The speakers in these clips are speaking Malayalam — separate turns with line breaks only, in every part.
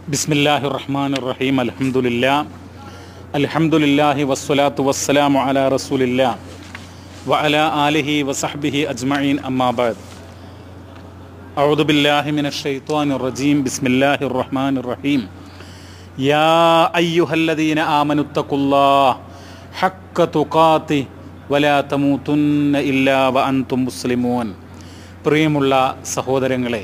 ബിസ്മില്ലാഹി റഹ്മാൻ റഹീം അൽഹംദുലില്ലാ അൽഹംദുലില്ലാഹി വസ്സലാത്തു വസ്സലാമു അലാ റസൂലില്ലാ വ അലാ ആലിഹി വസഹ്ബിഹി അജ്മഈൻ അമ്മാ ബഅദ് أعوذ بالله من الشيطان الرجيم بسم الله الرحمن الرحيم يا أيها الذين آمنوا اتقوا الله حق تقاته ولا تموتن إلا وأنتم مسلمون പ്രിയമുള്ള സഹോദരങ്ങളെ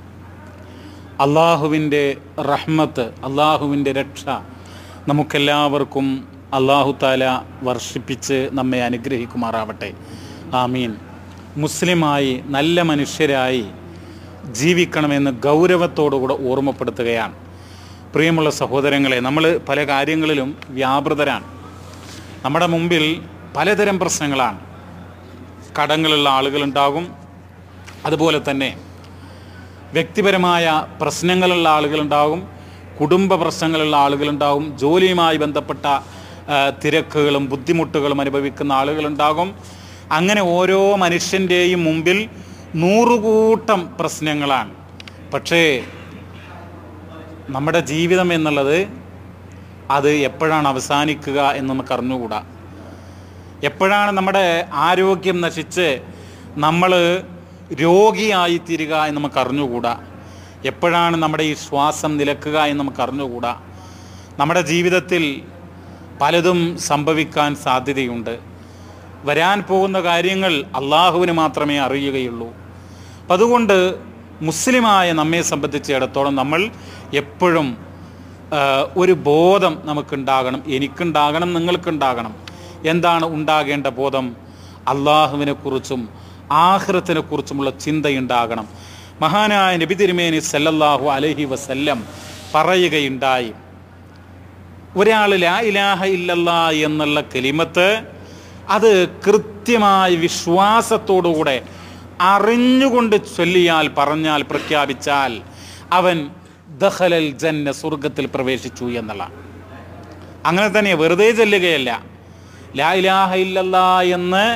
അള്ളാഹുവിൻ്റെ റഹ്മത്ത് അള്ളാഹുവിൻ്റെ രക്ഷ നമുക്കെല്ലാവർക്കും അള്ളാഹു താല വർഷിപ്പിച്ച് നമ്മെ അനുഗ്രഹിക്കുമാറാവട്ടെ ആമീൻ മുസ്ലിമായി നല്ല മനുഷ്യരായി ജീവിക്കണമെന്ന് ഗൗരവത്തോടുകൂടെ ഓർമ്മപ്പെടുത്തുകയാണ് പ്രിയമുള്ള സഹോദരങ്ങളെ നമ്മൾ പല കാര്യങ്ങളിലും വ്യാപൃതരാണ് നമ്മുടെ മുമ്പിൽ പലതരം പ്രശ്നങ്ങളാണ് കടങ്ങളുള്ള ആളുകളുണ്ടാകും അതുപോലെ തന്നെ വ്യക്തിപരമായ പ്രശ്നങ്ങളുള്ള ആളുകളുണ്ടാകും കുടുംബ പ്രശ്നങ്ങളുള്ള ആളുകളുണ്ടാകും ജോലിയുമായി ബന്ധപ്പെട്ട ആ, തിരക്കുകളും ബുദ്ധിമുട്ടുകളും അനുഭവിക്കുന്ന ആളുകളുണ്ടാകും അങ്ങനെ ഓരോ മനുഷ്യൻ്റെയും മുമ്പിൽ നൂറുകൂട്ടം പ്രശ്നങ്ങളാണ് പക്ഷേ നമ്മുടെ ജീവിതം എന്നുള്ളത് അത് എപ്പോഴാണ് അവസാനിക്കുക എന്ന് നമുക്ക് അറിഞ്ഞുകൂടാ എപ്പോഴാണ് നമ്മുടെ ആരോഗ്യം നശിച്ച് നമ്മൾ രോഗിയായി തീരുക എന്ന് നമുക്ക് അറിഞ്ഞുകൂടാ എപ്പോഴാണ് നമ്മുടെ ഈ ശ്വാസം നിലക്കുക എന്ന് നമുക്ക് അറിഞ്ഞുകൂടാ നമ്മുടെ ജീവിതത്തിൽ പലതും സംഭവിക്കാൻ സാധ്യതയുണ്ട് വരാൻ പോകുന്ന കാര്യങ്ങൾ അള്ളാഹുവിന് മാത്രമേ അറിയുകയുള്ളൂ അപ്പം അതുകൊണ്ട് മുസ്ലിമായ നമ്മെ സംബന്ധിച്ചിടത്തോളം നമ്മൾ എപ്പോഴും ആ, ഒരു ബോധം നമുക്കുണ്ടാകണം എനിക്കുണ്ടാകണം നിങ്ങൾക്കുണ്ടാകണം എന്താണ് ഉണ്ടാകേണ്ട ബോധം അള്ളാഹുവിനെ കുറിച്ചും ആഹ്റത്തിനെ കുറിച്ചുമുള്ള ചിന്തയുണ്ടാകണം മഹാനായ നബി തിരുമേനി സല്ലല്ലാഹു അലൈഹി വസല്ലം പറയുകയുണ്ടായി ഒരാൾ ലാ ഇലാഹ ഇല്ലല്ലാ എന്നുള്ള കലിമത്ത് അത് കൃത്യമായ വിശ്വാസത്തോടുകൂടെ അറിഞ്ഞുകൊണ്ട് ചൊല്ലിയാൽ പറഞ്ഞാൽ പ്രഖ്യാപിച്ചാൽ അവൻ ദഹലൽ ജന്ന സ്വർഗത്തിൽ പ്രവേശിച്ചു എന്നുള്ള അങ്ങനെ തന്നെ വെറുതെ ചൊല്ലുകയല്ല ലാ ഇലാഹ ഇല്ലല്ലാ എന്ന്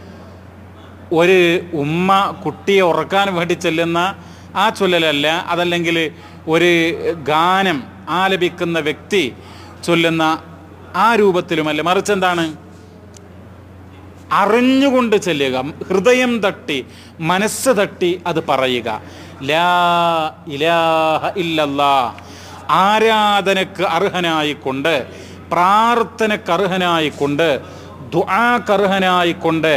ഒരു ഉമ്മ കുട്ടിയെ ഉറക്കാൻ വേണ്ടി ചെല്ലുന്ന ആ ചൊല്ലലല്ല അതല്ലെങ്കിൽ ഒരു ഗാനം ആലപിക്കുന്ന വ്യക്തി ചൊല്ലുന്ന ആ രൂപത്തിലുമല്ല മറിച്ച് എന്താണ് അറിഞ്ഞുകൊണ്ട് ചെല്ലുക ഹൃദയം തട്ടി മനസ്സ് തട്ടി അത് പറയുക ലാ ഇലാഹ ഇല്ലല്ലാ ആരാധനക്ക് അർഹനായിക്കൊണ്ട് പ്രാർത്ഥനക്ക് അർഹനായിക്കൊണ്ട് ദുആക്ക് അർഹനായിക്കൊണ്ട്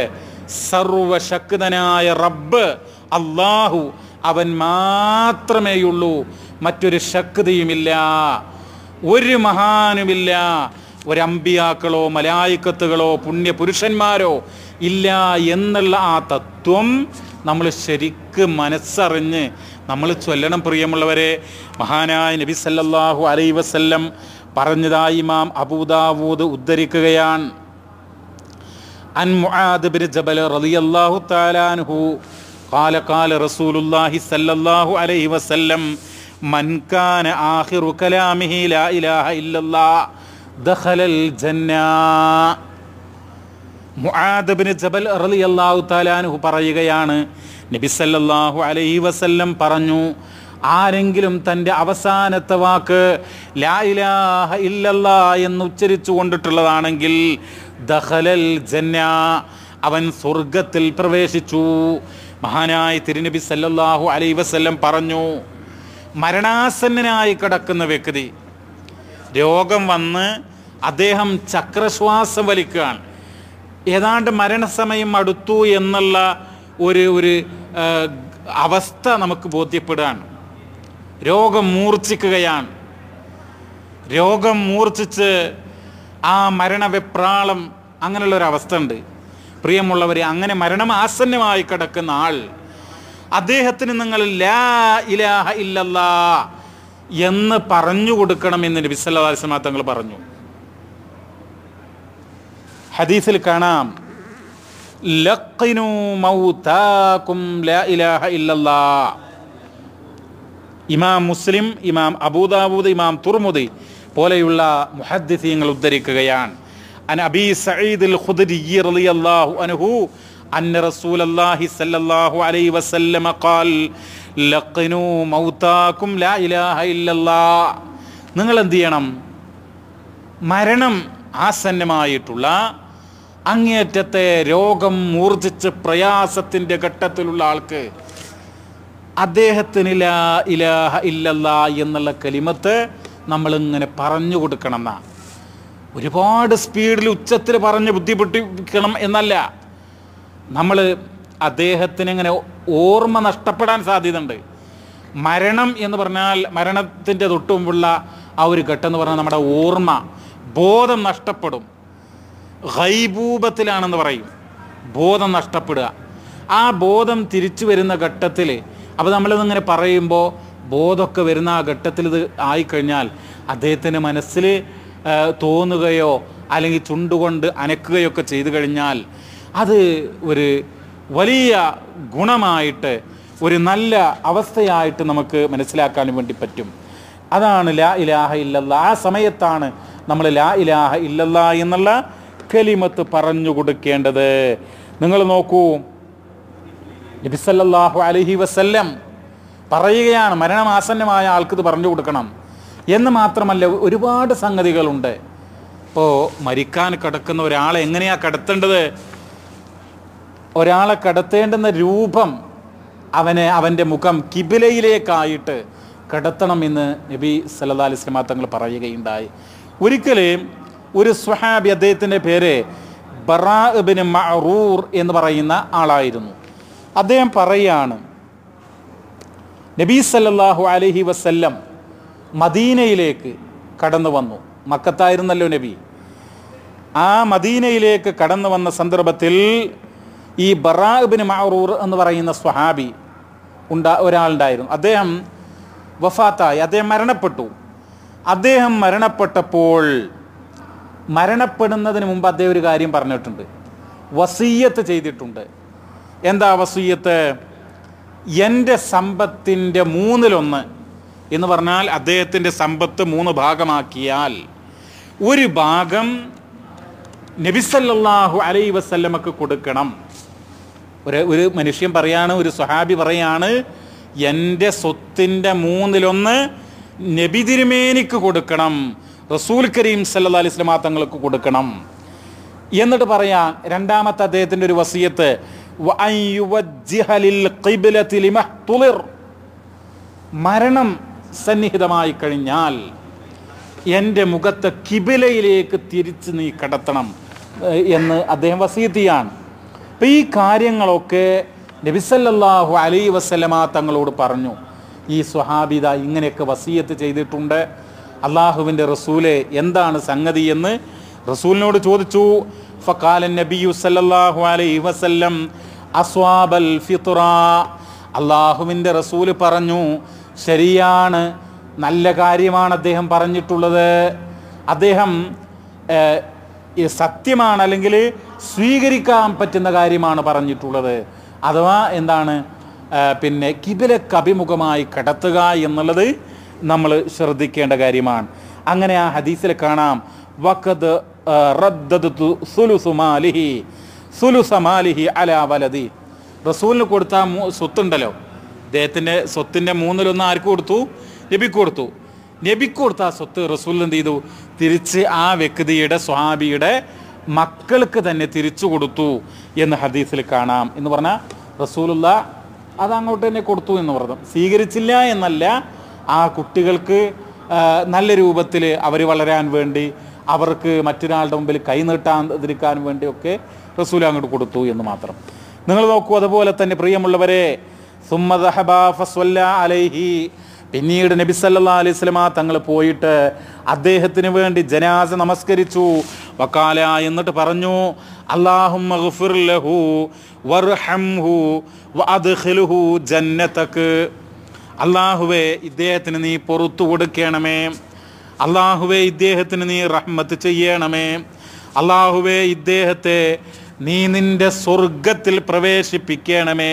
സർവശക്തനായ റബ്ബ് അള്ളാഹു അവൻ മാത്രമേയുള്ളൂ മറ്റൊരു ശക്തിയുമില്ല ഒരു മഹാനുമില്ല ഒരമ്പിയാക്കളോ മലായിക്കത്തുകളോ പുണ്യപുരുഷന്മാരോ ഇല്ല എന്നുള്ള ആ തത്വം നമ്മൾ ശരിക്ക് മനസ്സറിഞ്ഞ് നമ്മൾ ചൊല്ലണം പ്രിയമുള്ളവരെ മഹാനായ നബി സല്ലല്ലാഹു അലൈ വസല്ലം പറഞ്ഞതായി ഇമാം അബൂദാവൂദ് ഉദ്ധരിക്കുകയാണ് عن معاذ بن جبل رضي الله تعالى عنه قال قال رسول الله صلى الله عليه وسلم من كان آخر كلامه لا إله إلا الله دخل الجنة മുആദ് ബിൻ ജബൽ റളിയല്ലാഹു തആലാൻഹു പറയുകയാണ് നബി സല്ലല്ലാഹു അലൈഹി വസല്ലം പറഞ്ഞു ആരെങ്കിലും തൻ്റെ അവസാനത്തെ വാക്ക് ലാ ഇലാഹ ഇല്ലല്ലാ എന്ന് ഉച്ചരിച്ചു കൊണ്ടിട്ടുള്ളതാണെങ്കിൽ ദഖലൽ ജന്ന അവൻ സ്വർഗത്തിൽ പ്രവേശിച്ചു മഹാനായ തിരുനബി സല്ലല്ലാഹു അലൈഹി വസല്ലം പറഞ്ഞു മരണാസന്നനായി കിടക്കുന്ന വ്യക്തി രോഗം വന്ന് അദ്ദേഹം ചക്രശ്വാസം വലിക്കുകയാണ് ഏതാണ്ട് മരണസമയം അടുത്തു എന്നുള്ള ഒരു ഒരു ആ, അവസ്ഥ നമുക്ക് ബോധ്യപ്പെടുകയാണ് രോഗം മൂർച്ഛിക്കുകയാണ് രോഗം മൂർച്ഛിച്ച് ആ മരണവെപ്രാളം അങ്ങനെയുള്ള ഒരു അവസ്ഥ ഉണ്ട് പ്രിയമുള്ളവരെ അങ്ങനെ മരണം ആസന്നമായി കിടക്കുന്ന ആൾ അദ്ദേഹത്തിന് നിങ്ങൾ ലാ ഇലാഹ ഇല്ലല്ലാ എന്ന് പറഞ്ഞു കൊടുക്കണം എന്ന് നബി സല്ലല്ലാഹു അലൈഹി വസല്ലം തങ്ങൾ പറഞ്ഞു ഹദീസിൽ കാണാം ലഖിനു മൗതാകും ലാ ഇലാഹ ഇല്ലല്ലാ ഇമാം മുസ്ലിം ഇമാം അബൂദാവൂദ് ഇമാം തുർമുദി പോലെയുള്ള മുഹദ്ദിസീങ്ങൾ ഉദ്ധരിക്കുകയാണ് അൻ അബി സഈദ് അൽ ഖുദരി റളിയല്ലാഹു അൻഹു അന്ന റസൂലല്ലാഹി സല്ലല്ലാഹു അലൈഹി വസല്ലമ ഖാൽ ലഖിനു മൗതാകും ലാ ഇലാഹ ഇല്ലല്ലാ നിങ്ങൾ എന്ത് ചെയ്യണം മരണം ആസന്നമായിട്ടുള്ള അങ്ങേയറ്റത്തെ രോഗം മൂർജിച്ച് പ്രയാസത്തിൻ്റെ ഘട്ടത്തിലുള്ള ആൾക്ക് അദ്ദേഹത്തിന് ലാ ഇലാഹ ഇല്ലല്ലാ എന്നുള്ള കലിമത്ത് നമ്മളിങ്ങനെ പറഞ്ഞു കൊടുക്കണം എന്നാ ഒരുപാട് സ്പീഡിൽ ഉച്ചത്തിൽ പറഞ്ഞ് ബുദ്ധിമുട്ടിക്കണം എന്നല്ല നമ്മൾ അദ്ദേഹത്തിന് ഇങ്ങനെ ഓർമ്മ നഷ്ടപ്പെടാൻ സാധ്യതയുണ്ട് മരണം എന്ന് പറഞ്ഞാൽ മരണത്തിൻ്റെ തൊട്ട് മുമ്പുള്ള ആ ഒരു ഘട്ടം എന്ന് പറഞ്ഞാൽ നമ്മുടെ ഓർമ്മ ബോധം നഷ്ടപ്പെടും ഗൈബൂപത്തിലാണെന്ന് പറയും ബോധം നഷ്ടപ്പെടുക ആ ബോധം തിരിച്ചു വരുന്ന ഘട്ടത്തിൽ അപ്പോൾ നമ്മളിതിങ്ങനെ പറയുമ്പോൾ ബോധമൊക്കെ വരുന്ന ആ ഘട്ടത്തിൽ ഇത് ആയിക്കഴിഞ്ഞാൽ അദ്ദേഹത്തിൻ്റെ മനസ്സിൽ ആ, തോന്നുകയോ അല്ലെങ്കിൽ ചുണ്ടുകൊണ്ട് അനക്കുകയൊക്കെ ചെയ്തു കഴിഞ്ഞാൽ അത് ഒരു വലിയ ഗുണമായിട്ട് ഒരു നല്ല അവസ്ഥയായിട്ട് നമുക്ക് മനസ്സിലാക്കാൻ വേണ്ടി പറ്റും അതാണ് ലാ ഇലാഹ ഇല്ലല്ല ആ സമയത്താണ് നമ്മൾ ലാ ഇലാഹ ഇല്ലല്ല എന്നുള്ള കലിമത്ത് പറഞ്ഞു കൊടുക്കേണ്ടത് നിങ്ങൾ നോക്കൂ നബിസല്ലാഹു അലഹി വസല്ലം പറയുകയാണ് മരണമാസന്നമായ ആൾക്ക് ഇത് പറഞ്ഞു കൊടുക്കണം എന്ന് മാത്രമല്ല ഒരുപാട് സംഗതികളുണ്ട് ഇപ്പോൾ മരിക്കാൻ കിടക്കുന്ന ഒരാളെ എങ്ങനെയാ കിടത്തേണ്ടത് ഒരാളെ കടത്തേണ്ടുന്ന രൂപം അവനെ അവൻ്റെ മുഖം കിബിലയിലേക്കായിട്ട് കിടത്തണമെന്ന് നബി സല്ലാ അലൈഹി സ്വലാ തങ്ങൾ പറയുകയുണ്ടായി ഒരിക്കലും ഒരു സ്വഹാബി അദ്ദേഹത്തിൻ്റെ പേര് ബറാബിന് മറൂർ എന്ന് പറയുന്ന ആളായിരുന്നു അദ്ദേഹം പറയാണ് നബി സല്ലല്ലാഹു അലൈഹി വസല്ലം മദീനയിലേക്ക് കടന്നു വന്നു മക്കത്തായിരുന്നല്ലോ നബി ആ മദീനയിലേക്ക് കടന്നു വന്ന സന്ദർഭത്തിൽ ഈ ബറാബിന് മഅറൂർ എന്ന് പറയുന്ന സ്വഹാബി ഉണ്ടാ ഒരാളുണ്ടായിരുന്നു അദ്ദേഹം വഫാത്തായി അദ്ദേഹം മരണപ്പെട്ടു അദ്ദേഹം മരണപ്പെട്ടപ്പോൾ മരണപ്പെടുന്നതിന് മുമ്പ് അദ്ദേഹം ഒരു കാര്യം പറഞ്ഞിട്ടുണ്ട് വസീയത്ത് ചെയ്തിട്ടുണ്ട് എന്താ വസീയത്ത് എൻ്റെ സമ്പത്തിൻ്റെ മൂന്നിലൊന്ന് എന്ന് പറഞ്ഞാൽ അദ്ദേഹത്തിൻ്റെ സമ്പത്ത് മൂന്ന് ഭാഗമാക്കിയാൽ ഒരു ഭാഗം നബിസല്ലാഹു അലൈ വസല്ലമക്ക് കൊടുക്കണം ഒരു ഒരു മനുഷ്യൻ പറയാണ് ഒരു സ്വഹാബി പറയാണ് എൻ്റെ സ്വത്തിൻ്റെ മൂന്നിലൊന്ന് നബി തിരുമേനിക്ക് കൊടുക്കണം റസൂൽ കരീം സല്ലാ അലൈഹി സ്വലാ തങ്ങൾക്ക് കൊടുക്കണം എന്നിട്ട് പറയാം രണ്ടാമത്തെ അദ്ദേഹത്തിൻ്റെ ഒരു വസീയത്ത് വഅൻ യുവജ്ജിഹ ലിൽ ഖിബ്ലത്തി ലിമഹ്തുളിർ. മരണം സന്നിഹിതമായി കഴിഞ്ഞാൽ എൻ്റെ മുഖത്തെ കിബിലയിലേക്ക് തിരിച്ച് നീ കടത്തണം ഏഹ് എന്ന് അദ്ദേഹം വസീത്തിയാണ് അപ്പം ഈ കാര്യങ്ങളൊക്കെ നബിസല്ലാഹു അലൈ വസ്ലമ തങ്ങളോട് പറഞ്ഞു ഈ സ്വഹാബിത ഇങ്ങനെയൊക്കെ വസീയത്ത് ചെയ്തിട്ടുണ്ട് അള്ളാഹുവിൻ്റെ റസൂലെ എന്താണ് സംഗതി എന്ന് റസൂലിനോട് ചോദിച്ചു ഫക്കാലൻ നബിയു സല്ലല്ലാഹു അലൈഹി വസല്ലം അസ്വാബൽ ഫിത്ര അള്ളാഹുവിൻ്റെ റസൂല് പറഞ്ഞു ശരിയാണ് നല്ല കാര്യമാണ് അദ്ദേഹം പറഞ്ഞിട്ടുള്ളത് അദ്ദേഹം ഏഹ്, ഈ സത്യമാണ് അല്ലെങ്കിൽ സ്വീകരിക്കാൻ പറ്റുന്ന കാര്യമാണ് പറഞ്ഞിട്ടുള്ളത് അഥവാ എന്താണ് ഏഹ്, പിന്നെ കിബിലക്ക് അഭിമുഖമായി കടത്തുക എന്നുള്ളത് നമ്മൾ ശ്രദ്ധിക്കേണ്ട കാര്യമാണ് അങ്ങനെ ആ ഹദീസിൽ കാണാം വഖദ് ഏഹ്, റദ്ദദ്തു സുലുസു മാലിഹി സുലുസ മാലിഹി അലാ വലതി റസൂലിന് കൊടുത്ത ആ മൂ- സ്വത്തുണ്ടല്ലോ അദ്ദേഹത്തിൻ്റെ സ്വത്തിൻ്റെ മൂന്നിലൊന്ന് ആർക്ക് കൊടുത്തു നബിക്ക് കൊടുത്തു നബിക്ക് കൊടുത്ത ആ സ്വത്ത് റസൂൽ എന്ത് ചെയ്തു തിരിച്ച് ആ വ്യക്തിയുടെ സ്വാബിയുടെ മക്കൾക്ക് തന്നെ തിരിച്ചു കൊടുത്തു എന്ന് ഹദീസിൽ കാണാം എന്ന് പറഞ്ഞാൽ റസൂലുള്ള അത് അങ്ങോട്ട് തന്നെ കൊടുത്തു എന്ന് പറഞ്ഞു സ്വീകരിച്ചില്ല എന്നല്ല ആ കുട്ടികൾക്ക് ആ, നല്ല രൂപത്തിൽ അവർ വളരാൻ വേണ്ടി അവർക്ക് മറ്റൊരാളുടെ മുമ്പിൽ കൈനീട്ടാതിരിക്കാൻ വേണ്ടിയൊക്കെ റസൂൽ അങ്ങോട്ട് കൊടുത്തു എന്ന് മാത്രം നിങ്ങൾ നോക്കൂ അതുപോലെ തന്നെ പ്രിയമുള്ളവരെ സുമ്മ ദഹബ ഫസ്വല്ല അലൈഹി പിന്നീട് നബി സല്ലാ അലൈഹി സ്വലമ തങ്ങൾ പോയിട്ട് അദ്ദേഹത്തിന് വേണ്ടി ജനാസ നമസ്കരിച്ചു വക്കാല എന്നിട്ട് പറഞ്ഞു അള്ളാഹു വർഹംഹു വഅദ്ഖിൽഹു ജന്നതക് അള്ളാഹുവെ ഇദ്ദേഹത്തിന് നീ പുറത്തു കൊടുക്കണമേ അള്ളാഹുവെ ഇദ്ദേഹത്തിന് നീ റഹ്മത്ത് ചെയ്യണമേ അള്ളാഹുവെ ഇദ്ദേഹത്തെ നീ നിന്റെ സ്വർഗത്തിൽ പ്രവേശിപ്പിക്കണമേ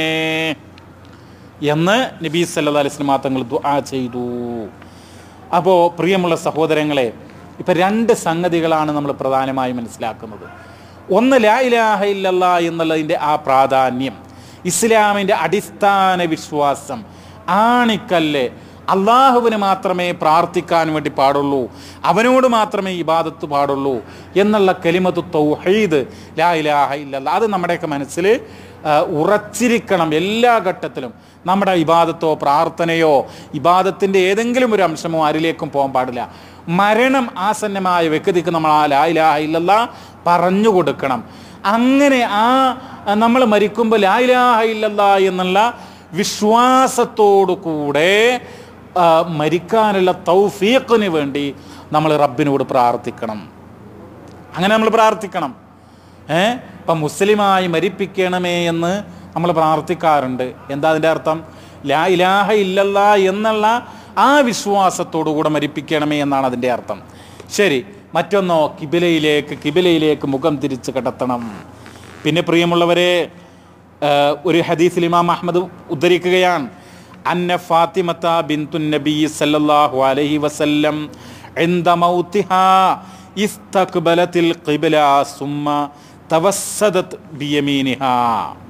എന്ന് നബി സല്ലാ അലൈഹി സ്വലമാ തങ്ങൾ ദുആ ചെയ്തു അപ്പോൾ പ്രിയമുള്ള സഹോദരങ്ങളെ ഇപ്പം രണ്ട് സംഗതികളാണ് നമ്മൾ പ്രധാനമായി മനസ്സിലാക്കുന്നത് ഒന്ന് ലാ ഇലാഹ ഇല്ലല്ലാ എന്നുള്ളതിൻ്റെ ആ പ്രാധാന്യം ഇസ്ലാമിൻ്റെ അടിസ്ഥാന വിശ്വാസം ആണിക്കല്ല് അള്ളാഹുവിന് മാത്രമേ പ്രാർത്ഥിക്കാൻ വേണ്ടി പാടുള്ളൂ അവനോട് മാത്രമേ ഇബാദത്ത് പാടുള്ളൂ എന്നുള്ള കലിമത്ത് തൗഹീദ് ലാ ഇലാഹ ഇല്ലല്ലാ അത് നമ്മുടെയൊക്കെ മനസ്സിൽ ആ, ഉറച്ചിരിക്കണം എല്ലാ ഘട്ടത്തിലും നമ്മുടെ ഇബാദത്തോ പ്രാർത്ഥനയോ ഇബാദത്തിൻ്റെ ഏതെങ്കിലും ഒരു അംശമോ ആരിലേക്കും പോകാൻ പാടില്ല മരണം ആസന്നമായ വ്യക്തിക്ക് നമ്മൾ ആ ലാ ഇലാഹ ഇല്ലല്ലാ പറഞ്ഞു കൊടുക്കണം അങ്ങനെ ആ നമ്മൾ മരിക്കുമ്പോൾ ലാ ഇലാഹ ഇല്ലല്ലാ എന്നുള്ള വിശ്വാസത്തോടു കൂടെ ആ, മരിക്കാനുള്ള തൗഫീഖിന് വേണ്ടി നമ്മൾ റബ്ബിനോട് പ്രാർത്ഥിക്കണം അങ്ങനെ നമ്മൾ പ്രാർത്ഥിക്കണം ഏ ഇപ്പം മുസ്ലിമായി മരിപ്പിക്കണമേ എന്ന് നമ്മൾ പ്രാർത്ഥിക്കാറുണ്ട് എന്താ അതിൻ്റെ അർത്ഥം ലാ ഇലാഹ ഇല്ലല്ല എന്നുള്ള ആ വിശ്വാസത്തോടു കൂടെ മരിപ്പിക്കണമേ എന്നാണ് അതിൻ്റെ അർത്ഥം ശരി മറ്റൊന്നോ കിബിലയിലേക്ക് കിബിലയിലേക്ക് മുഖം തിരിച്ച് കിടത്തണം പിന്നെ പ്രിയമുള്ളവരെ ആ, ഒരു ഹദീസിൽ ഇമാം അഹമ്മദ് ഉദ്ധരിക്കുകയാണ് അന്ന ഫാത്തിമത്ത ബിന്തു നബി സല്ലല്ലാഹു അലൈഹി വസല്ലം عند موتها استقبلت القبلة ثم توسدت بيمينها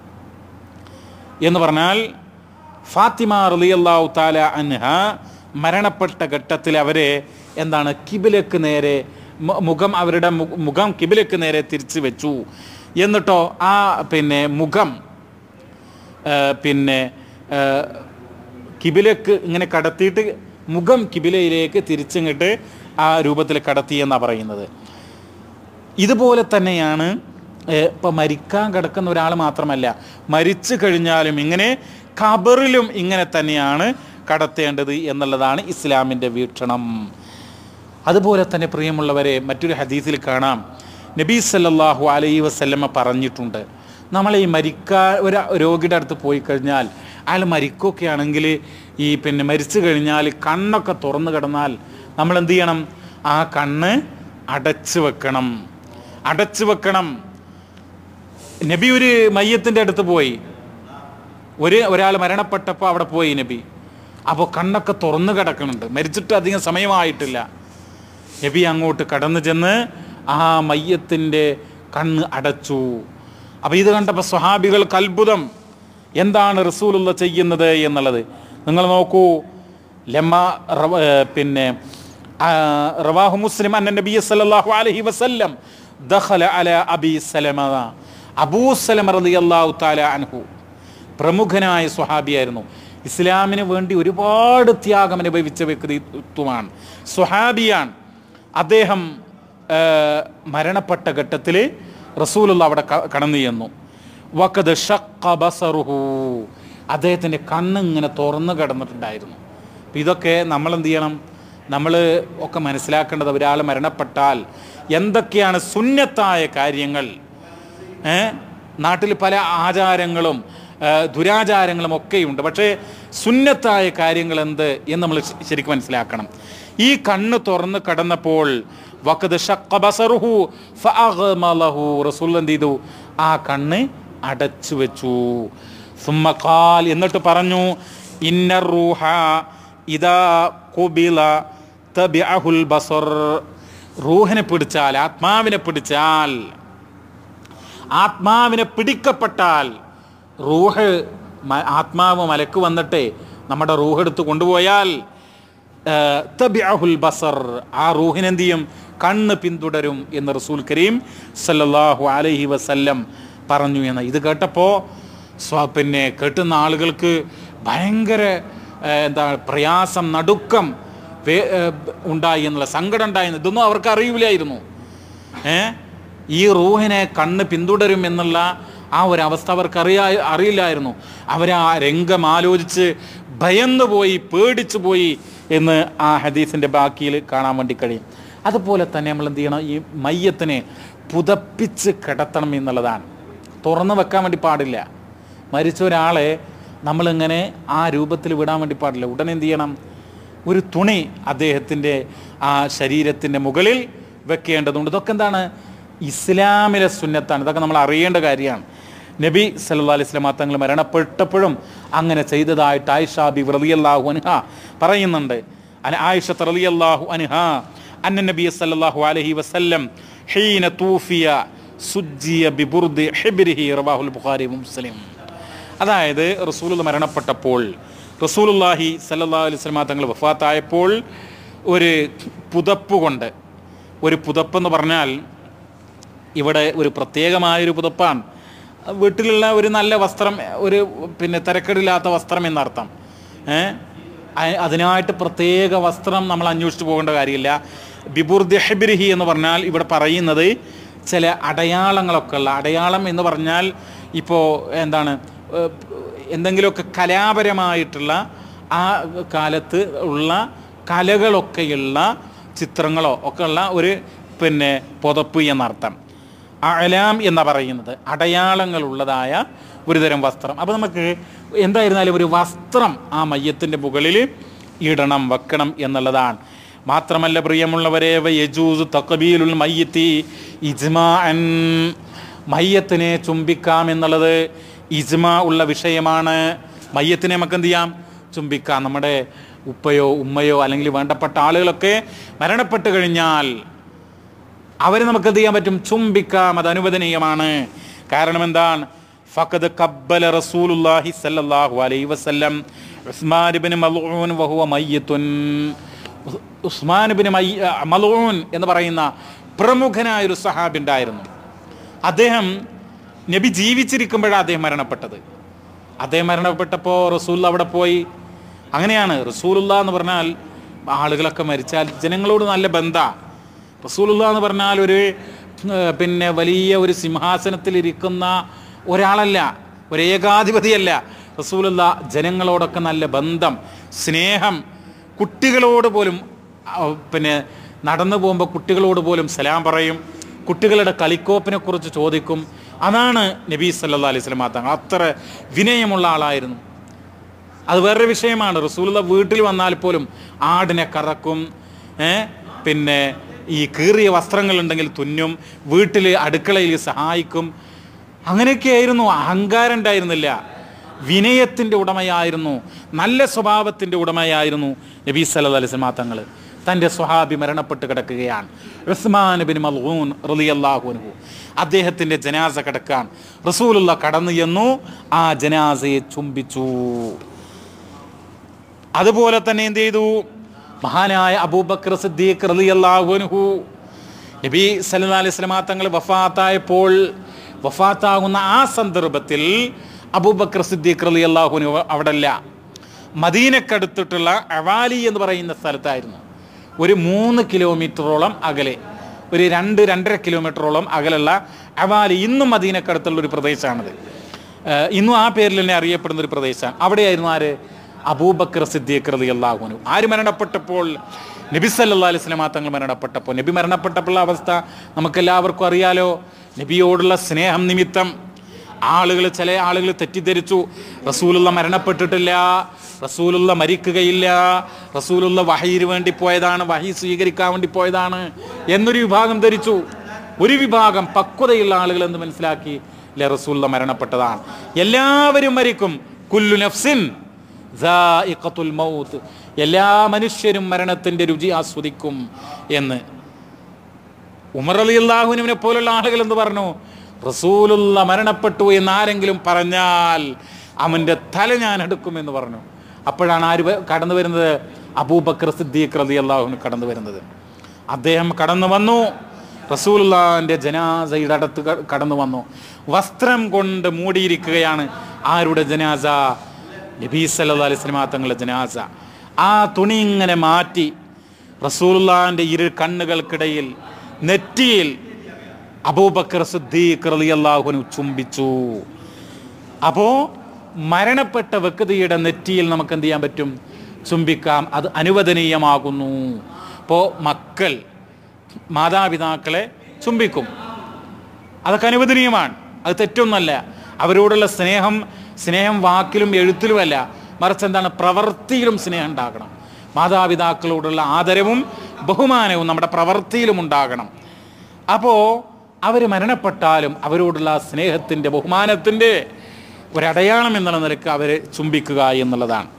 എന്ന് പറഞ്ഞാൽ ഫാത്തിമ റളിയല്ലാഹു താല അൻഹ മരണപ്പെട്ട ഘട്ടത്തിൽ അവരെ എന്താണ് കിബിലക്ക് നേരെ മു- മുഖം അവരുടെ മു- മുഖം കിബിലക്ക് നേരെ തിരിച്ചു വെച്ചു എന്നിട്ടോ ആ പിന്നെ മുഖം ആ, പിന്നെ ആ, കിബിലക്ക് ഇങ്ങനെ കടത്തിയിട്ട് മുഖം കിബിലയിലേക്ക് തിരിച്ചിങ്ങോട്ട് ആ രൂപത്തിൽ കടത്തി എന്നാണ് പറയുന്നത് ഇതുപോലെ തന്നെയാണ് ഏഹ്, ഇപ്പൊ മരിക്കാൻ കിടക്കുന്ന ഒരാൾ മാത്രമല്ല മരിച്ചു കഴിഞ്ഞാലും ഇങ്ങനെ ഖബറിലും ഇങ്ങനെ തന്നെയാണ് കടത്തേണ്ടത് എന്നുള്ളതാണ് ഇസ്ലാമിൻ്റെ വീക്ഷണം അതുപോലെ തന്നെ പ്രിയമുള്ളവരെ മറ്റൊരു ഹദീസിൽ കാണാം നബീ സല്ലല്ലാഹു അലൈഹി വസല്ലമ പറഞ്ഞിട്ടുണ്ട് നമ്മൾ ഈ മരിക്കാ ഒരു രോഗിയുടെ അടുത്ത് പോയി കഴിഞ്ഞാൽ അയാൾ മരിക്കുകയൊക്കെ ആണെങ്കിൽ ഈ പിന്നെ മരിച്ചു കഴിഞ്ഞാൽ കണ്ണൊക്കെ തുറന്നു കിടന്നാൽ നമ്മൾ എന്ത് ചെയ്യണം ആ കണ്ണ് അടച്ചു വെക്കണം അടച്ചു വെക്കണം നബി ഒരു മയ്യത്തിൻ്റെ അടുത്ത് പോയി ഒരു ഒരാൾ മരണപ്പെട്ടപ്പോൾ അവിടെ പോയി നബി അപ്പോൾ കണ്ണൊക്കെ തുറന്നു കിടക്കുന്നുണ്ട് മരിച്ചിട്ട് അധികം സമയമായിട്ടില്ല നബി അങ്ങോട്ട് കടന്നു ചെന്ന് ആ മയ്യത്തിൻ്റെ കണ്ണ് അടച്ചു അപ്പോൾ ഇത് കണ്ടപ്പോൾ സ്വഹാബികൾക്ക് അത്ഭുതം എന്താണ് റസൂലുള്ള ചെയ്യുന്നത് എന്നുള്ളത് നിങ്ങൾ നോക്കൂ ലമ്മ റവ- ഏ, പിന്നെ ആ, റവാഹു മുസ്ലിം അന്ന നബി സല്ലല്ലാഹു അലൈഹി വസല്ലം ദഖല അല അബി സലമ അബൂ സലമ റളിയല്ലാഹു തആല അൻഹു പ്രമുഖനായ സ്വഹാബിയായിരുന്നു ഇസ്ലാമിന് വേണ്ടി ഒരുപാട് ത്യാഗം അനുഭവിച്ച വ്യക്തിത്വമാണ് സ്വഹാബിയാണ് അദ്ദേഹം ആ, മരണപ്പെട്ട ഘട്ടത്തിൽ റസൂലുള്ള അവിടെ ക- കടന്നു ചെന്നു വക്കത് ഷക്ക ബസറുഹു അദ്ദേഹത്തിൻ്റെ കണ്ണിങ്ങനെ തുറന്നു കിടന്നിട്ടുണ്ടായിരുന്നു അപ്പം ഇതൊക്കെ നമ്മൾ എന്ത് ചെയ്യണം നമ്മൾ ഒക്കെ മനസ്സിലാക്കേണ്ടത് ഒരാൾ മരണപ്പെട്ടാൽ എന്തൊക്കെയാണ് സുന്നത്തായ കാര്യങ്ങൾ ഏ? നാട്ടിൽ പല ആചാരങ്ങളും ഏ, ദുരാചാരങ്ങളും ഒക്കെയുണ്ട് പക്ഷേ സുന്നത്തായ കാര്യങ്ങൾ എന്ത് എന്ന് നമ്മൾ ശ- ശരിക്കും മനസ്സിലാക്കണം ഈ കണ്ണ് തുറന്ന് കടന്നപ്പോൾ വഖദ് ഷഖ്ഖ ബസറുഹു ഫഅഗ്മലഹു റസൂൽ എന്ത് ചെയ്തു ആ കണ്ണ് അടച്ചു വെച്ചു സുമ്മ ഖാൽ എന്നിട്ട് പറഞ്ഞു ഇന്ന റൂഹ ഇദാ ഖുബില തബിഅഹുൽ ബസർ റൂഹിനെ പിടിച്ചാൽ ആത്മാവിനെ പിടിച്ചാൽ ആത്മാവിനെ പിടിക്കപ്പെട്ടാൽ റൂഹ് മ- ആത്മാവ് മലക്ക് വന്നിട്ട് നമ്മുടെ റൂഹ് എടുത്ത് കൊണ്ടുപോയാൽ ഏഹ്, തബിഅഹുൽ ബസർ ആ റൂഹിനെന്ത് ചെയ്യും കണ്ണ് പിന്തുടരും എന്ന് റസൂൽ കരീം സല്ലല്ലാഹു അലൈഹി വസല്ലം പറഞ്ഞു എന്ന് ഇത് കേട്ടപ്പോൾ സ്വ പിന്നെ കേട്ടുന്ന ആളുകൾക്ക് ഭയങ്കര ഏഹ്, എന്താ പ്രയാസം നടുക്കം വേ- ഏഹ്, ഉണ്ടായി എന്നുള്ള സങ്കടം ഉണ്ടായി എന്ന് ഇതൊന്നും അവർക്ക് അറിയില്ലായിരുന്നു ഏ ഈ റൂഹിനെ കണ്ണ് പിന്തുടരും എന്നുള്ള ആ ഒരു അവസ്ഥ അവർക്ക് അറിയാ അറിയില്ലായിരുന്നു അവർ ആ രംഗം ആലോചിച്ച് ഭയന്നു പോയി പേടിച്ചു പോയി എന്ന് ആ ഹദീസിൻ്റെ ബാക്കിയിൽ കാണാൻ വേണ്ടി കഴിയും അതുപോലെ തന്നെ നമ്മൾ എന്ത് ചെയ്യണം ഈ മയ്യത്തിനെ പുതപ്പിച്ച് കിടത്തണം എന്നുള്ളതാണ് തുറന്നു വെക്കാൻ വേണ്ടി പാടില്ല മരിച്ച ഒരാളെ നമ്മളിങ്ങനെ ആ രൂപത്തിൽ വിടാൻ വേണ്ടി പാടില്ല ഉടനെ എന്ത് ചെയ്യണം ഒരു തുണി അദ്ദേഹത്തിൻ്റെ ആ ശരീരത്തിൻ്റെ മുകളിൽ വെക്കേണ്ടതുണ്ട് ഇതൊക്കെ എന്താണ് ഇസ്ലാമിലെ സുന്നത്താണ് ഇതൊക്കെ നമ്മൾ അറിയേണ്ട കാര്യമാണ് നബി സല്ലാ അലൈഹി സ്വലാം തങ്ങൾ മരണപ്പെട്ടപ്പോഴും അങ്ങനെ ചെയ്തതായിട്ട് ആയിഷ ബി റളിയല്ലാഹു അൻഹ പറയുന്നുണ്ട് അന- ആയിഷ റളിയല്ലാഹു അൻഹ അന്ന നബി സല്ലല്ലാഹു അലൈഹി വസല്ലം ഹീന തൂഫിയ സുജ്ജിയ ബിബുർദി ഹിബ്രിഹി റവാഹുൽ ബുഖാരി മുസ്ലിം അതായത് റസൂൽ മരണപ്പെട്ടപ്പോൾ റസൂലുല്ലാഹി സല്ലല്ലാഹു അലൈഹി വസല്ലമ തങ്ങൾ വഫാത്തായപ്പോൾ ഒരു പുതപ്പ് കൊണ്ട് ഒരു പുതപ്പെന്ന് പറഞ്ഞാൽ ഇവിടെ ഒരു പ്രത്യേകമായൊരു പുതപ്പാണ് വീട്ടിലുള്ള ഒരു നല്ല വസ്ത്രം ഒരു പിന്നെ തിരക്കേടില്ലാത്ത വസ്ത്രം എന്നർത്ഥം ഏ അ- അതിനായിട്ട് പ്രത്യേക വസ്ത്രം നമ്മൾ അന്വേഷിച്ച് പോകേണ്ട കാര്യമില്ല ബിബുർ ദഹബിരിഹി എന്ന് പറഞ്ഞാൽ ഇവിടെ പറയുന്നത് ചില അടയാളങ്ങളൊക്കെ ഉള്ള അടയാളം എന്ന് പറഞ്ഞാൽ ഇപ്പോൾ എന്താണ് ഏഹ്, എന്തെങ്കിലുമൊക്കെ കലാപരമായിട്ടുള്ള ആ കാലത്ത് ഉള്ള കലകളൊക്കെയുള്ള ചിത്രങ്ങളോ ഒക്കെ ഉള്ള ഒരു പിന്നെ പുതപ്പ് എന്നർത്ഥം അലാം എന്ന് പറയുന്നത് അടയാളങ്ങളുള്ളതായ ഒരുതരം വസ്ത്രം അപ്പോൾ നമുക്ക് എന്തായിരുന്നാലും ഒരു വസ്ത്രം ആ മയ്യത്തിൻ്റെ മുകളിൽ ഇടണം വെക്കണം എന്നുള്ളതാണ് മാത്രമല്ല പ്രിയമുള്ളവരെ യജൂസ് തക്കബീലുൽ മയ്യത്തി ഇജ്മാൻ മയ്യത്തിനെ ചുംബിക്കാം എന്നുള്ളത് ഇജ്മ ഉള്ള വിഷയമാണ് മയ്യത്തിനെ നമുക്ക് എന്ത് ചെയ്യാം ചുംബിക്കാം നമ്മുടെ ഉപ്പയോ ഉമ്മയോ അല്ലെങ്കിൽ വേണ്ടപ്പെട്ട ആളുകളൊക്കെ മരണപ്പെട്ട് കഴിഞ്ഞാൽ അവരെ നമുക്ക് എന്ത് ചെയ്യാൻ പറ്റും ചുംബിക്കാം അത് അനുവദനീയമാണ് കാരണം എന്താണ് ഫഖദ് കബ്ബല റസൂലുള്ളാഹി സല്ലല്ലാഹു അലൈഹി വസല്ലം ഉസ്മാൻ ഇബ്നു മൽഊൻ വഹുവ മയ്യിത്തുൻ ഉസ്- ഉസ്മാൻ ഇബ്നു മയ്യ മൽഊൻ എന്ന് പറയുന്ന പ്രമുഖനായ ഒരു സഹാബി ഉണ്ടായിരുന്നു അദ്ദേഹം നബി ജീവിച്ചിരിക്കുമ്പോഴാണ് അദ്ദേഹം മരണപ്പെട്ടത് അദ്ദേഹം മരണപ്പെട്ടപ്പോൾ റസൂൽ അവിടെ പോയി അങ്ങനെയാണ് റസൂലുള്ള എന്ന് പറഞ്ഞാൽ ആളുകളൊക്കെ മരിച്ചാൽ ജനങ്ങളോട് നല്ല ബന്ധമാണ് റസൂലുള്ള എന്ന് പറഞ്ഞാൽ ഒരു ഏർ, പിന്നെ വലിയ ഒരു സിംഹാസനത്തിലിരിക്കുന്ന ഒരാളല്ല ഒരു ഏകാധിപതിയല്ല റസൂലുള്ള ജനങ്ങളോടൊക്കെ നല്ല ബന്ധം സ്നേഹം കുട്ടികളോട് പോലും ആ, പിന്നെ നടന്നു പോകുമ്പോൾ കുട്ടികളോട് പോലും സലാം പറയും കുട്ടികളുടെ കളിക്കോപ്പിനെ കുറിച്ച് ചോദിക്കും അതാണ് നബീ സല്ലാ അലൈഹി സ്വലം തങ്ങൾ അത്ര വിനയമുള്ള ആളായിരുന്നു അത് വേറൊരു വിഷയമാണ് റസൂലുള്ള വീട്ടിൽ വന്നാൽ പോലും ആടിനെ കറക്കും ഏ പിന്നെ ഈ കീറിയ വസ്ത്രങ്ങളുണ്ടെങ്കിൽ തുന്നും വീട്ടിൽ അടുക്കളയിൽ സഹായിക്കും അങ്ങനെയൊക്കെയായിരുന്നു അഹങ്കാരം ഉണ്ടായിരുന്നില്ല വിനയത്തിൻ്റെ ഉടമയായിരുന്നു നല്ല സ്വഭാവത്തിൻ്റെ ഉടമയായിരുന്നു നബീ സല്ലല്ലാഹു അലൈഹി വസല്ലം തങ്ങൾ തൻ്റെ സ്വഹാബി മരണപ്പെട്ട് കിടക്കുകയാണ് ഉസ്മാൻ ബിൻ മൽഊൻ റളിയല്ലാഹു അൻഹു അദ്ദേഹത്തിൻ്റെ ജനാസ കിടക്കാൻ റസൂലുള്ള കടന്നു ചെന്നു ആ ജനാസയെ ചുംബിച്ചു അതുപോലെ തന്നെ എന്ത് ചെയ്തു മഹാനായ അബൂബക്കർ സിദ്ദീഖ് റളിയല്ലാഹു അൻഹു നബി സല്ലല്ലാഹു അലൈഹി വസല്ലമ തങ്ങൾ വഫാത്തായപ്പോൾ വഫാത്താകുന്ന ആ സന്ദർഭത്തിൽ അബൂബക്കർ സിദ്ദീഖ് റളിയല്ലാഹു അൻഹു അവിടെ അല്ല മദീനക്കടുത്തിട്ടുള്ള അവാലി എന്ന് പറയുന്ന സ്ഥലത്തായിരുന്നു ഒരു മൂന്ന് കിലോമീറ്ററോളം അകലെ ഒരു രണ്ട് രണ്ടര കിലോമീറ്ററോളം അകലുള്ള അവാലി ഇന്നും മദീനക്കടുത്തുള്ള ഒരു പ്രദേശമാണിത് ഏഹ് ഇന്നും ആ പേരിൽ തന്നെ അറിയപ്പെടുന്ന ഒരു പ്രദേശമാണ് അവിടെയായിരുന്നു ആര് അബൂബക്കർ സിദ്ദീഖ് റളിയല്ലാഹു അൻഹു ആര് മരണപ്പെട്ടപ്പോൾ നബി സല്ലല്ലാഹു അലൈഹി വസല്ലമ തങ്ങൾ മരണപ്പെട്ടപ്പോൾ നബി മരണപ്പെട്ടപ്പോൾ അവസ്ഥ നമുക്കെല്ലാവർക്കും അറിയാലോ നബിയോടുള്ള സ്നേഹം നിമിത്തം ആളുകൾ ചില ആളുകൾ തെറ്റിദ്ധരിച്ചു റസൂലുള്ള മരണപ്പെട്ടിട്ടില്ല റസൂലുള്ള മരിക്കുകയില്ല റസൂലുള്ള വഹയിന് വേണ്ടി പോയതാണ് വഹി സ്വീകരിക്കാൻ വേണ്ടി പോയതാണ് എന്നൊരു വിഭാഗം ധരിച്ചു ഒരു വിഭാഗം പക്വതയുള്ള ആളുകൾ എന്ന് മനസ്സിലാക്കി ഇല്ല റസൂലുള്ള മരണപ്പെട്ടതാണ് എല്ലാവരും മരിക്കും കുല്ലു നഫ്സിൻ ദാഇഖത്തുൽ മൗത്ത് എല്ലാ മനുഷ്യരും മരണത്തിന്റെ രുചി ആസ്വദിക്കും എന്ന് ഉമർ അലി അള്ളാഹുവിനെ പോലുള്ള ആളുകൾ എന്ന് പറഞ്ഞു റസൂലുള്ള മരണപ്പെട്ടു എന്ന് ആരെങ്കിലും പറഞ്ഞാൽ അവൻ്റെ തല ഞാൻ എടുക്കുമെന്ന് പറഞ്ഞു അപ്പോഴാണ് ആര് വ- കടന്നു വരുന്നത് അബൂബക്കർ സിദ്ദീഖ് റലി അള്ളാഹുവിന് കടന്നു വരുന്നത് അദ്ദേഹം കടന്നു വന്നു റസൂലുള്ളാന്റെ ജനാസയുടെ അടുത്ത് ക- കടന്നു വന്നു വസ്ത്രം കൊണ്ട് മൂടിയിരിക്കുകയാണ് ആരുടെ ജനാസ നബീ സല്ലല്ലാഹു അലൈഹി വസല്ലമ തങ്ങളുടെ ജനാസ ആ തുണി ഇങ്ങനെ മാറ്റി റസൂലുള്ളാന്റെ ഇരു കണ്ണുകൾക്കിടയിൽ നെറ്റിയിൽ അബൂബക്കർ സിദ്ദീഖ് റളിയല്ലാഹുവിനു ചുംബിച്ചു അപ്പോൾ മരണപ്പെട്ട വ്യക്തിയുടെ നെറ്റിയിൽ നമുക്ക് എന്ത് ചെയ്യാൻ പറ്റും ചുംബിക്കാം അത് അനുവദനീയമാകുന്നു അപ്പോൾ മക്കൾ മാതാപിതാക്കളെ ചുംബിക്കും അതൊക്കെ അനുവദനീയമാണ് അത് തെറ്റൊന്നല്ല അവരോടുള്ള സ്നേഹം സ്നേഹം വാക്കിലും എഴുത്തിലുമല്ല മറിച്ച് എന്താണ് പ്രവൃത്തിയിലും സ്നേഹം ഉണ്ടാകണം മാതാപിതാക്കളോടുള്ള ആദരവും ബഹുമാനവും നമ്മുടെ പ്രവൃത്തിയിലും ഉണ്ടാകണം അപ്പോൾ അവർ മരണപ്പെട്ടാലും അവരോടുള്ള ആ സ്നേഹത്തിൻ്റെ ബഹുമാനത്തിൻ്റെ ഒരടയാളം എന്നുള്ള നിലക്ക് അവരെ ചുംബിക്കുക എന്നുള്ളതാണ്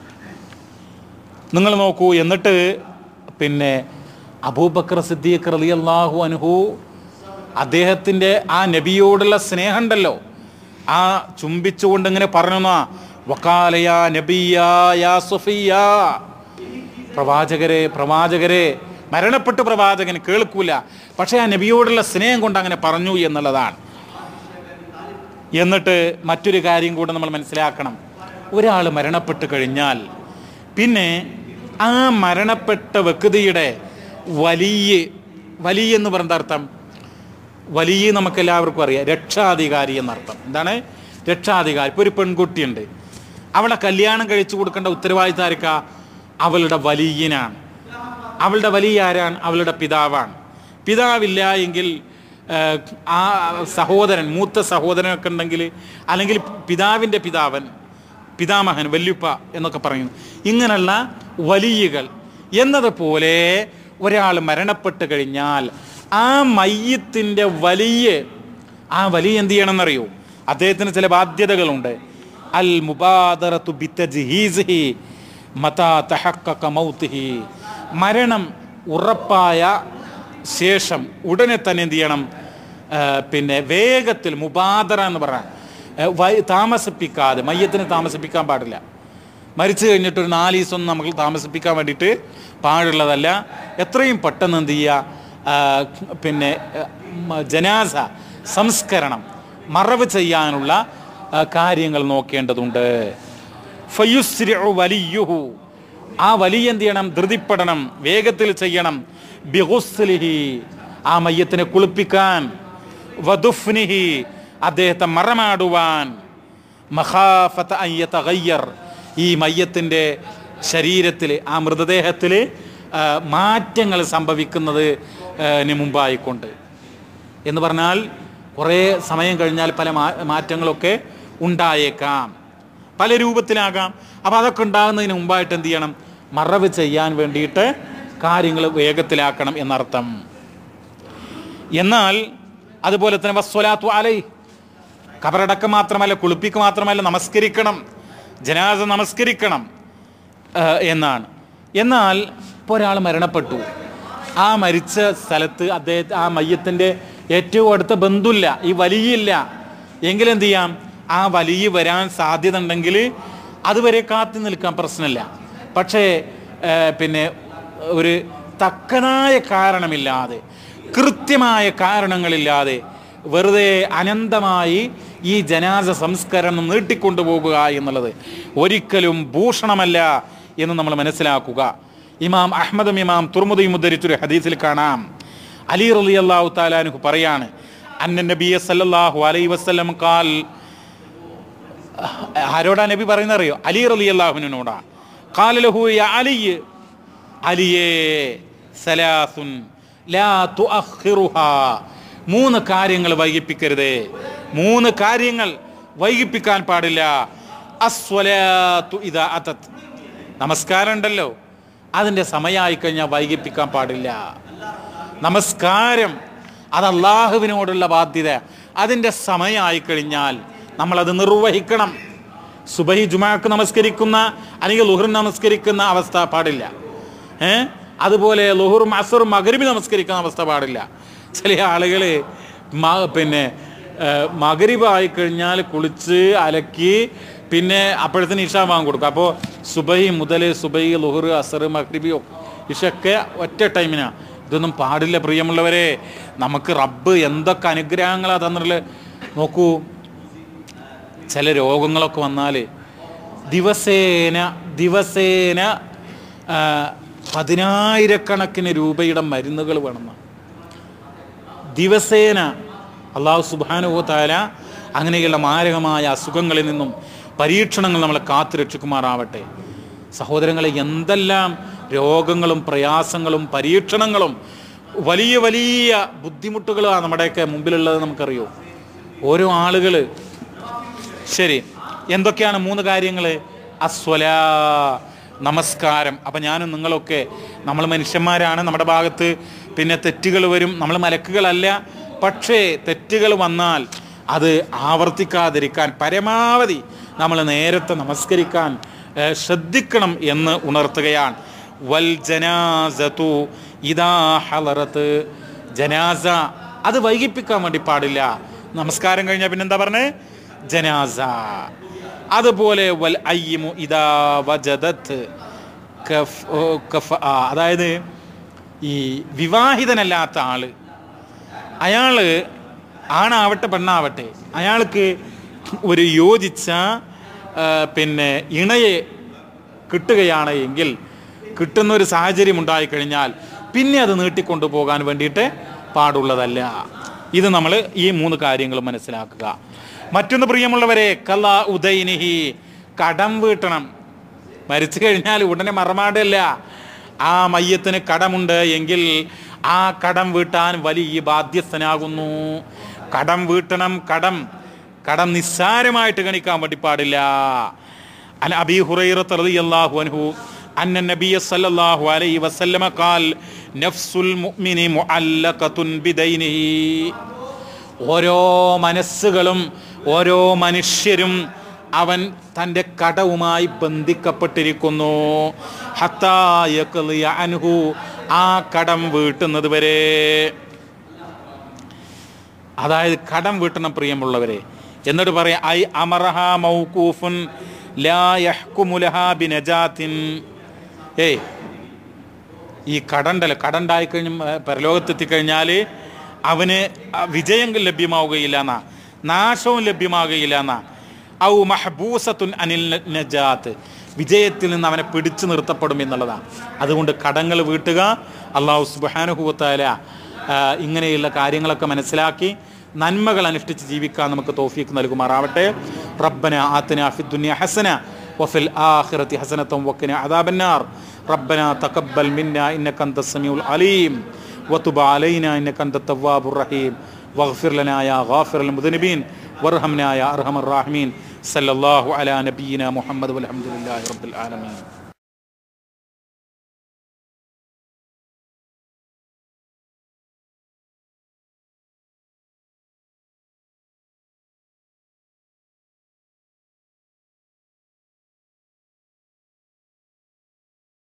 നിങ്ങൾ നോക്കൂ എന്നിട്ട് പിന്നെ അബൂബക്കർ സിദ്ദീഖ് റളിയല്ലാഹു അൻഹു അദ്ദേഹത്തിൻ്റെ ആ നബിയോടുള്ള സ്നേഹമുണ്ടല്ലോ ആ ചുംബിച്ചുകൊണ്ട് ഇങ്ങനെ പറഞ്ഞു എന്നാ വക്കാലയ നബിയ യാ സുഫിയ പ്രവാചകരെ പ്രവാചകരെ മരണപ്പെട്ട് പ്രവാചകൻ കേൾക്കൂല പക്ഷേ ആ നബിയോടുള്ള സ്നേഹം കൊണ്ട് അങ്ങനെ പറഞ്ഞു എന്നുള്ളതാണ് എന്നിട്ട് മറ്റൊരു കാര്യം കൂടെ നമ്മൾ മനസ്സിലാക്കണം ഒരാൾ മരണപ്പെട്ട് കഴിഞ്ഞാൽ പിന്നെ ആ മരണപ്പെട്ട വ്യക്തിയുടെ വലിയ വലിയ എന്ന് പറഞ്ഞ അർത്ഥം വലിയ നമുക്ക് എല്ലാവർക്കും അറിയാം രക്ഷാധികാരി എന്നർത്ഥം എന്താണ് രക്ഷാധികാരി ഇപ്പോൾ ഒരു പെൺകുട്ടിയുണ്ട് അവളെ കല്യാണം കഴിച്ചു കൊടുക്കേണ്ട ഉത്തരവാദിത്തം ആർക്കാ അവളുടെ വലിയനാണ് അവളുടെ വലിയ ആരാണ് അവളുടെ പിതാവാണ് പിതാവില്ല എങ്കിൽ ഏഹ്, ആ സഹോദരൻ മൂത്ത സഹോദരനൊക്കെ ഉണ്ടെങ്കിൽ അല്ലെങ്കിൽ പിതാവിൻ്റെ പിതാവൻ പിതാമഹൻ വല്യുപ്പ എന്നൊക്കെ പറയുന്നു ഇങ്ങനെയുള്ള വലിയകൾ എന്നതുപോലെ ഒരാൾ മരണപ്പെട്ട് കഴിഞ്ഞാൽ ആ മയ്യത്തിൻ്റെ വലിയ ആ വലിയ എന്ത് ചെയ്യണമെന്നറിയോ അദ്ദേഹത്തിന് ചില ബാധ്യതകളുണ്ട് അൽ മുബാദറത്തു ബിത്തജ്ഹീസിഹി മതാ തഹഖഖ മൗതിഹി മരണം ഉറപ്പായ ശേഷം ഉടനെ തന്നെ എന്ത് ചെയ്യണം ആ, പിന്നെ വേഗത്തിൽ മുബാദറ എന്ന് പറയാൻ താമസിപ്പിക്കാതെ മയ്യത്തിനെ താമസിപ്പിക്കാൻ പാടില്ല മരിച്ചു കഴിഞ്ഞിട്ട് ഒരു നാല് ദിവസം നമുക്ക് താമസിപ്പിക്കാൻ വേണ്ടിയിട്ട് പാടുള്ളതല്ല എത്രയും പെട്ടെന്ന് എന്ത് ചെയ്യുക ആ, പിന്നെ ആ, മ- ജനാസ സംസ്കരണം മറവ് ചെയ്യാനുള്ള ആ, കാര്യങ്ങൾ നോക്കേണ്ടതുണ്ട് ഫയുസ്രിഉ വലിയുഹു ആ വലിയ എന്ത് ചെയ്യണം ധൃതിപ്പെടണം വേഗത്തിൽ ചെയ്യണം ബിഹുസ്ലിഹി ആ മയ്യത്തിനെ കുളിപ്പിക്കാൻ വദുഫ്നിഹി അദ്ദേഹത്തെ മറമാടുവാൻ മഹാഫത്ത അയ്യത്തഗയ്യർ ഈ മയ്യത്തിൻ്റെ ശരീരത്തിൽ ആ മൃതദേഹത്തിൽ മാറ്റങ്ങൾ സംഭവിക്കുന്നത് ആ, ന് മുമ്പായിക്കൊണ്ട് എന്ന് പറഞ്ഞാൽ കുറേ സമയം കഴിഞ്ഞാൽ പല മാ മാറ്റങ്ങളൊക്കെ ഉണ്ടായേക്കാം പല രൂപത്തിലാകാം അപ്പോൾ അതൊക്കെ ഉണ്ടാകുന്നതിന് മുമ്പായിട്ട് എന്ത് ചെയ്യണം മറവ് ചെയ്യാൻ വേണ്ടിയിട്ട് കാര്യങ്ങൾ വേഗത്തിലാക്കണം എന്നർത്ഥം എന്നാൽ അതുപോലെ തന്നെ വസ്വലാത്തു അലൈ കബറടക്കം മാത്രമല്ല കുളിപ്പിക്ക് മാത്രമല്ല നമസ്കരിക്കണം ജനാസ നമസ്കരിക്കണം ആ, എന്നാണ് എന്നാൽ ഇപ്പോൾ ഒരാൾ മരണപ്പെട്ടു ആ മരിച്ച സ്ഥലത്ത് അദ്ദേഹത്തെ ആ മയ്യത്തിൻ്റെ ഏറ്റവും അടുത്ത ബന്ധുല്ല ഈ വലിയില്ല എങ്കിലെന്ത് ചെയ്യാം ആ വലിയ വരാൻ സാധ്യത ഉണ്ടെങ്കിൽ അതുവരെ കാത്തു നിൽക്കാൻ പ്രശ്നമില്ല പക്ഷേ ആ, പിന്നെ ഒരു തക്കതായ കാരണമില്ലാതെ കൃത്യമായ കാരണങ്ങളില്ലാതെ വെറുതെ അനന്തമായി ഈ ജനാസ സംസ്കരണം നീട്ടിക്കൊണ്ടുപോകുക എന്നുള്ളത് ഒരിക്കലും ഭൂഷണമല്ല എന്ന് നമ്മൾ മനസ്സിലാക്കുക ഇമാം അഹമ്മദും ഇമാം തുർമുദയും ഉദ്ധരിച്ചൊരു ഹദീസിൽ കാണാം അലി റലി അള്ളാഹു താലാനുഹു പറയാണ് അന്ന നബിയ സല്ലല്ലാഹു അലൈ വസ്ലം കാൽ ആരോടാ നബി പറയുന്ന അറിയോ അലി റലി അള്ളാഹുവിനോടാ കാലലഹു യാ അലി അലിയേ സലാസുൻ ലാ തുഅഖിറുഹാ മൂന്ന് കാര്യങ്ങൾ വൈകിപ്പിക്കരുത് മൂന്ന് കാര്യങ്ങൾ വൈകിപ്പിക്കാൻ പാടില്ല അസ്വലാത്തു ഇദാ അതത് നമസ്കാരം ഉണ്ടല്ലോ അതിൻ്റെ സമയമായി കഴിഞ്ഞാൽ വൈകിപ്പിക്കാൻ പാടില്ല നമസ്കാരം അത് അള്ളാഹുവിനോടുള്ള ബാധ്യത അതിൻ്റെ സമയമായി കഴിഞ്ഞാൽ നമ്മളത് നിർവഹിക്കണം സുബഹി ജുമാക്ക് നമസ്കരിക്കുന്ന അല്ലെങ്കിൽ ലുഹർ നമസ്കരിക്കുന്ന അവസ്ഥ പാടില്ല ഏ അതുപോലെ ലുഹറും അസറും മകരിബി നമസ്കരിക്കുന്ന അവസ്ഥ പാടില്ല ചില ആളുകൾ പിന്നെ മകരിബായി കഴിഞ്ഞാൽ കുളിച്ച് അലക്കി പിന്നെ അപ്പോഴത്തേന് ഇഷ വാങ്ങി കൊടുക്കും അപ്പോൾ സുബഹി മുതൽ സുബഹി ലുഹർ അസർ മഗ്രിബി ഇഷൊക്കെ ഒറ്റ ടൈമിനാണ് ഇതൊന്നും പാടില്ല പ്രിയമുള്ളവരെ നമുക്ക് റബ്ബ് എന്തൊക്കെ അനുഗ്രഹങ്ങളാണ് തന്നിട്ടുള്ളത് നോക്കൂ ചില രോഗങ്ങളൊക്കെ വന്നാൽ ദിവസേന ദിവസേന ആ, പതിനായിരക്കണക്കിന് രൂപയുടെ മരുന്നുകൾ വേണമെന്ന് ദിവസേന അള്ളാഹു സുബാനുവോ താല അങ്ങനെയുള്ള മാരകമായ അസുഖങ്ങളിൽ നിന്നും പരീക്ഷണങ്ങൾ നമ്മളെ കാത്തു രക്ഷിക്കുമാറാവട്ടെ സഹോദരങ്ങളെ എന്തെല്ലാം രോഗങ്ങളും പ്രയാസങ്ങളും പരീക്ഷണങ്ങളും വലിയ വലിയ ബുദ്ധിമുട്ടുകളാണ് നമ്മുടെയൊക്കെ മുമ്പിലുള്ളത് നമുക്കറിയോ ഓരോ ആളുകൾ ശരി എന്തൊക്കെയാണ് മൂന്ന് കാര്യങ്ങൾ അസ്വല നമസ്കാരം അപ്പം ഞാനും നിങ്ങളൊക്കെ നമ്മൾ മനുഷ്യന്മാരാണ് നമ്മുടെ ഭാഗത്ത് പിന്നെ തെറ്റുകൾ വരും നമ്മൾ മലക്കുകളല്ല പക്ഷേ തെറ്റുകൾ വന്നാൽ അത് ആവർത്തിക്കാതിരിക്കാൻ പരമാവധി നമ്മൾ നേരത്തെ നമസ്കരിക്കാൻ ഏഹ്, ശ്രദ്ധിക്കണം എന്ന് ഉണർത്തുകയാണ് വൽ ജനാസതു ഇതാ ഹലറത്ത് ജനാസ അത് വൈകിപ്പിക്കാൻ വേണ്ടി പാടില്ല നമസ്കാരം കഴിഞ്ഞാൽ പിന്നെന്താ പറഞ്ഞേ ജനാസ അതുപോലെ വൽ അയ്യമു ഇതാ വജദത്ത് കഫ് ഓ കഫ ആ, അതായത് ഈ വിവാഹിതനല്ലാത്ത ആള് അയാള് ആണാവട്ടെ പെണ്ണാവട്ടെ അയാൾക്ക് ഒരു യോജിച്ച ആ, പിന്നെ ഇണയെ കിട്ടുകയാണ് എങ്കിൽ കിട്ടുന്ന ഒരു സാഹചര്യം ഉണ്ടായിക്കഴിഞ്ഞാൽ പിന്നെ അത് നീട്ടിക്കൊണ്ടു പോകാൻ വേണ്ടിയിട്ട് പാടുള്ളതല്ല ഇത് നമ്മൾ ഈ മൂന്ന് കാര്യങ്ങൾ മനസ്സിലാക്കുക മറ്റൊന്ന് പ്രിയമുള്ളവരെ കല ഉദൈനിഹി കടം വീട്ടണം മരിച്ചു കഴിഞ്ഞാൽ ഉടനെ മറമാടല്ല ആ മയ്യത്തിന് കടമുണ്ട് എങ്കിൽ ആ കടം വീട്ടാൻ വലിയ ബാധ്യസ്ഥനാകുന്നു കടം വീട്ടണം കടം കടം നിസ്സാരമായിട്ട് ഗണിക്കാൻ വേണ്ടി പാടില്ല അൻ അബി ഹുറൈറത്ത് റളിയല്ലാഹു അൻഹു അന്ന നബിയ സല്ലല്ലാഹു അലൈഹി വസല്ലമ ഖാൽ നഫ്സുൽ മുഅ്മിനി മുഅല്ലഖത്തുൻ ബിദൈനിഹി ഓരോ മനസ്സുകളും ഓരോ മനുഷ്യരും അവൻ തൻ്റെ കടവുമായി ബന്ധിക്കപ്പെട്ടിരിക്കുന്നു ഹത്താ യഖ്ലിയ അൻഹു ആ കടം വീട്ടുന്നത് വരെ അതായത് കടം വീട്ടണം പ്രിയമുള്ളവരെ എന്നിട്ട് പറയാം ഐ അമറഹ മൗകൂഫുൻ ലാ യഹ്കുമു ലഹാ ബിനജാത്തിൻ ഏയ് ഈ കടണ്ടല്ലോ കടണ്ടായി കഴിഞ്ഞ് പരലോകത്തെത്തിക്കഴിഞ്ഞാൽ അവന് ആ വിജയം ലഭ്യമാവുകയില്ല എന്നാ നാശവും ലഭ്യമാവുകയില്ല എന്നാ ഔ മഹബൂസത്തുൻ അനിൽ നജാത്ത് വിജയത്തിൽ നിന്ന് അവനെ പിടിച്ചു നിർത്തപ്പെടും എന്നുള്ളതാണ് അതുകൊണ്ട് കടങ്ങൾ വീട്ടുക അള്ളാഹു സുബാനുഭവത്തായ ഇങ്ങനെയുള്ള കാര്യങ്ങളൊക്കെ മനസ്സിലാക്കി നന്മകൾ അനുഷ്ഠിച്ച് ജീവിക്കാൻ നമുക്ക് തോഫീക്ക് നൽകുമാറാവട്ടെ റബ്ബന ആത്തന ഫി ദുനിയ ഹസന വഫിൽ ആഖിറതി ഹസനത്തും വക്കിന അദാബന്നാർ ربنا تقبل منا انك انت السميع العليم وتب علينا انك انت التواب الرحيم واغفر لنا يا غافر المذنبين وارحمنا يا ارحم الراحمين صلى الله على نبينا محمد والحمد لله رب العالمين